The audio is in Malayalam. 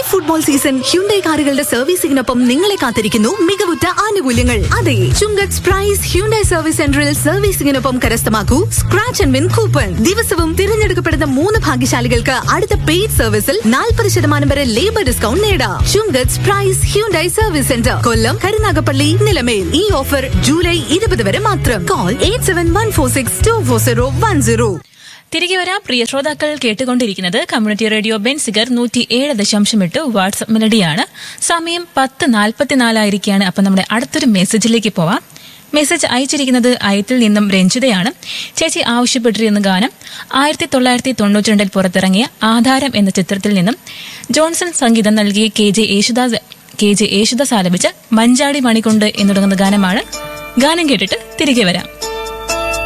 ഫുട്ബോൾ സീസൺ ഹ്യുണ്ടൈ കാറുകളുടെ സർവീസിംഗിനൊപ്പം നിങ്ങളെ കാത്തിരിക്കുന്നു മികവുറ്റ ആനുകൂല്യങ്ങൾ അതെ ചുങ്കത്ത് പ്രൈസ് ഹ്യുണ്ടൈ സർവീസ് സെന്ററിൽ സർവീസിംഗിനൊപ്പം കരസ്ഥമാക്കൂ സ്ക്രാച്ച് ആൻഡ് വിൻ കൂപ്പൺ ദിവസവും തിരഞ്ഞെടുക്കപ്പെടുന്ന മൂന്ന് ഭാഗ്യശാലികൾക്ക് അടുത്ത പെയ്ഡ് സർവീസിൽ നാൽപ്പത് ശതമാനം വരെ ലേബർ ഡിസ്കൗണ്ട് നേടാം Chunkath Prize Hyundai service centre Kollam Karunagappally Nilamel ഈ ഓഫർ ജൂലൈ ഇരുപത് വരെ മാത്രം call eight seven one four six two four zero one zero തിരികെ വരാം പ്രിയ ശ്രോതാക്കൾ കേട്ടുകൊണ്ടിരിക്കുന്നത് കമ്മ്യൂണിറ്റി റേഡിയോ ബെൻസിഗർ നൂറ്റി ഏഴ് ദശാംശം എട്ട് വാട്സ്ആപ്പ് മെലഡിയാണ് സമയം പത്ത് നാൽപ്പത്തിനാലായിരിക്കുകയാണ് അപ്പം നമ്മുടെ അടുത്തൊരു മെസ്സേജിലേക്ക് പോവാം മെസ്സേജ് അയച്ചിരിക്കുന്നത് അയത്തിൽ നിന്നും രഞ്ജിതയാണ് ചേച്ചി ആവശ്യപ്പെട്ടിരുന്ന ഗാനം ആയിരത്തി തൊള്ളായിരത്തി തൊണ്ണൂറ്റി രണ്ടിൽ പുറത്തിറങ്ങിയ ആധാരം എന്ന ചിത്രത്തിൽ നിന്നും ജോൺസൺ സംഗീതം നൽകിയ K J Yesudas K J Yesudas ആലപിച്ച മഞ്ചാടി മണികൊണ്ട് എന്ന് തുടങ്ങുന്ന ഗാനമാണ് ഗാനം കേട്ടിട്ട് തിരികെ വരാം